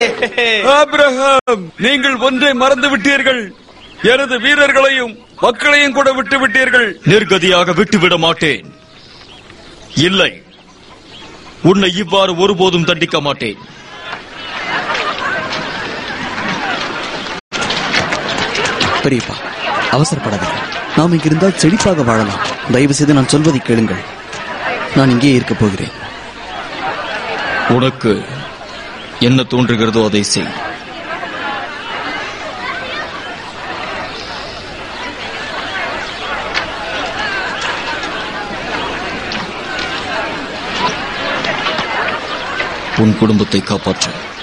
Abraham நீங்கள் ஒன்றை மறந்து விட்டீர்கள் எனது வீரர்களையும் மக்களையும் கூட விட்டு விட்டீர்கள் நிர்கதியாக விட்டுவிட மாட்டேன் இல்லை உன்னை இவ்வாறு ஒருபோதும் தண்டிக்க மாட்டேன் பெரியப்பா அவசரப்படாதீர்கள் நாம் இங்கிருந்தால் செழிப்பாக வாழலாம் தயவு செய்து நான் சொல்வதை கேளுங்கள் நான் இங்கே இருக்கப் போகிறேன் உனக்கு என்ன தோன்றுகிறதோ அதை செய் உன் குடும்பத்தை காப்பாற்ற